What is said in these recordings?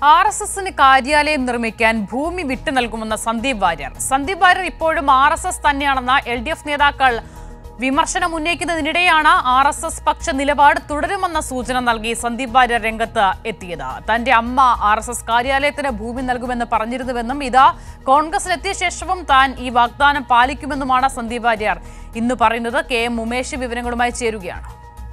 R S എസിന് കാര്യാലയം നിർമ്മിക്കാൻ ഭൂമി വിട്ടു നൽകുമെന്ന് സന്ദീപ് വാര്യർ സന്ദീപ് വാര്യർ ഇപ്പോഴും ആർ എസ് എസ് തന്നെയാണെന്ന് എൽ ഡി എഫ് നേതാക്കൾ വിമർശനം ഉന്നയിക്കുന്നതിനിടെയാണ് ആർ എസ് എസ് പക്ഷ നിലപാട് തുടരുമെന്ന സൂചന നൽകി സന്ദീപ് വാര്യർ രംഗത്ത് എത്തിയത് തന്റെ അമ്മ ആർ എസ് എസ് കാര്യാലയത്തിന് ഭൂമി നൽകുമെന്ന് പറഞ്ഞിരുന്നുവെന്നും ഇതാ കോൺഗ്രസിലെത്തിയ ശേഷവും താൻ ഈ വാഗ്ദാനം പാലിക്കുമെന്നുമാണ് സന്ദീപ് വാര്യർ ഇന്ന് പറയുന്നത് കെ എം ഉമേഷ് വിവരങ്ങളുമായി ചേരുകയാണ്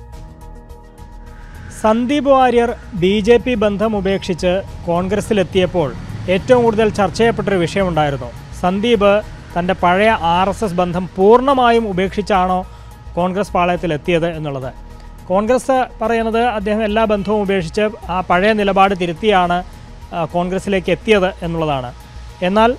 Sandeep Warrier B J P ബന്ധം ഉപേക്ഷിച്ച് കോൺഗ്രസിലെത്തിയപ്പോൾ ഏറ്റവും കൂടുതൽ ചർച്ച ചെയ്യപ്പെട്ടൊരു വിഷയമുണ്ടായിരുന്നു സന്ദീപ് തൻ്റെ പഴയ ആർ എസ് എസ് ബന്ധം പൂർണ്ണമായും ഉപേക്ഷിച്ചാണോ കോൺഗ്രസ് പാളയത്തിലെത്തിയത് എന്നുള്ളത് കോൺഗ്രസ് പറയുന്നത് അദ്ദേഹം എല്ലാ ബന്ധവും ഉപേക്ഷിച്ച് ആ പഴയ നിലപാട് തിരുത്തിയാണ് ആ, കോൺഗ്രസിലേക്ക് എത്തിയത് എന്നുള്ളതാണ് എന്നാൽ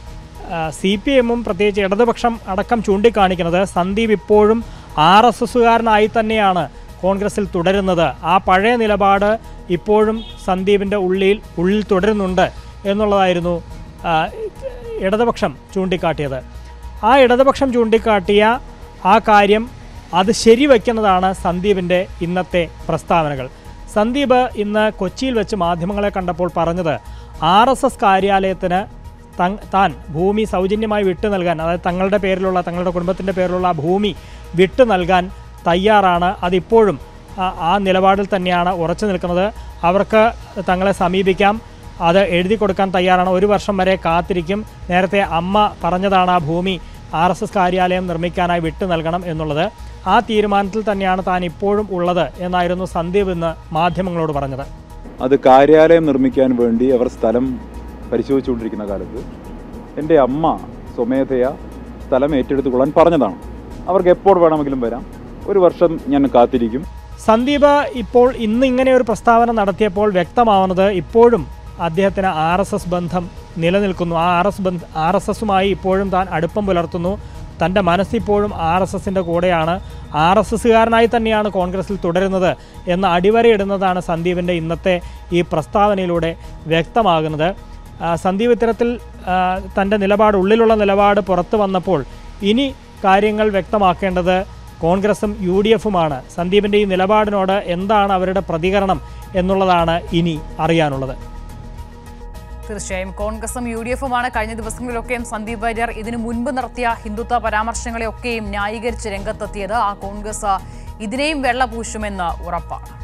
സി പി എമ്മും പ്രത്യേകിച്ച് ഇടതുപക്ഷം അടക്കം ചൂണ്ടിക്കാണിക്കുന്നത് സന്ദീപ് ഇപ്പോഴും ആർ എസ് എസുകാരനായി തന്നെയാണ് കോൺഗ്രസിൽ തുടരുന്നത് ആ പഴയ നിലപാട് ഇപ്പോഴും സന്ദീപിൻ്റെ ഉള്ളിൽ ഉള്ളിൽ തുടരുന്നുണ്ട് എന്നുള്ളതായിരുന്നു ആ, ഇടതുപക്ഷം ചൂണ്ടിക്കാട്ടിയത് ആ ഇടതുപക്ഷം ചൂണ്ടിക്കാട്ടിയ ആ കാര്യം അത് ശരിവെക്കുന്നതാണ് സന്ദീപിൻ്റെ ഇന്നത്തെ പ്രസ്താവനകൾ സന്ദീപ് ഇന്ന് കൊച്ചിയിൽ വെച്ച് മാധ്യമങ്ങളെ കണ്ടപ്പോൾ പറഞ്ഞത് ആർ എസ് എസ് കാര്യാലയത്തിന് തങ് താൻ ഭൂമി സൗജന്യമായി വിട്ടു നൽകാൻ അതായത് തങ്ങളുടെ പേരിലുള്ള തങ്ങളുടെ കുടുംബത്തിൻ്റെ പേരിലുള്ള ആ ഭൂമി വിട്ടു നൽകാൻ തയ്യാറാണ് അതിപ്പോഴും ആ- ആ നിലപാടിൽ തന്നെയാണ് ഉറച്ചു നിൽക്കുന്നത് അവർക്ക് തങ്ങളെ സമീപിക്കാം അത് എഴുതി കൊടുക്കാൻ തയ്യാറാണ് ഒരു വർഷം വരെ കാത്തിരിക്കും നേരത്തെ അമ്മ പറഞ്ഞതാണ് ആ ഭൂമി ആർ എസ് എസ് കാര്യാലയം നിർമ്മിക്കാനായി വിട്ടു നൽകണം എന്നുള്ളത് ആ തീരുമാനത്തിൽ തന്നെയാണ് താൻ ഇപ്പോഴും ഉള്ളത് എന്നായിരുന്നു സന്ദീപ് ഇന്ന് മാധ്യമങ്ങളോട് പറഞ്ഞത് അത് കാര്യാലയം നിർമ്മിക്കാൻ വേണ്ടി അവർ സ്ഥലം പരിശോധിച്ചുകൊണ്ടിരിക്കുന്ന കാലത്ത് എൻ്റെ അമ്മ സ്വമേധയ സ്ഥലം ഏറ്റെടുത്തുകൊള്ളാൻ പറഞ്ഞതാണ് അവർക്ക് എപ്പോൾ വേണമെങ്കിലും വരാം ഒരു വർഷം ഞാൻ കാത്തിരിക്കും സന്ദീപ് ഇപ്പോൾ ഇന്ന് ഇങ്ങനെ ഒരു പ്രസ്താവന നടത്തിയപ്പോൾ വ്യക്തമാവുന്നത് ഇപ്പോഴും അദ്ദേഹത്തിന് ആർ എസ് എസ് ബന്ധം നിലനിൽക്കുന്നു ആ ആർ എസ് ബന്ധ ആർ എസ് എസുമായി ഇപ്പോഴും താൻ അടുപ്പം പുലർത്തുന്നു തൻ്റെ മനസ്സിപ്പോഴും ആർ എസ് എസിൻ്റെ കൂടെയാണ് ആർ എസ് എസുകാരനായി തന്നെയാണ് കോൺഗ്രസിൽ തുടരുന്നത് എന്ന് അടിവരയിടുന്നതാണ് സന്ദീപിൻ്റെ ഇന്നത്തെ ഈ പ്രസ്താവനയിലൂടെ വ്യക്തമാകുന്നത് ആ, സന്ദീപ് ഇത്തരത്തിൽ ആ, തൻ്റെ നിലപാട് ഉള്ളിലുള്ള നിലപാട് പുറത്തു വന്നപ്പോൾ ഇനി കാര്യങ്ങൾ വ്യക്തമാക്കേണ്ടത് കോൺഗ്രസും യു ഡി എഫുമാണ് സന്ദീപിൻ്റെ ഈ നിലപാടിനോട് എന്താണ് അവരുടെ പ്രതികരണം എന്നുള്ളതാണ് ഇനി അറിയാനുള്ളത് തീർച്ചയായും കോൺഗ്രസും യു ഡി എഫുമാണ് കഴിഞ്ഞ ദിവസങ്ങളിലൊക്കെയും സന്ദീപ് വാര്യർ ഇതിനു മുൻപ് നടത്തിയ ഹിന്ദുത്വ പരാമർശങ്ങളെയൊക്കെയും ന്യായീകരിച്ച് രംഗത്തെത്തിയത് ആ കോൺഗ്രസ് ഇതിനെയും വെള്ളപൂശുമെന്ന് ഉറപ്പാണ്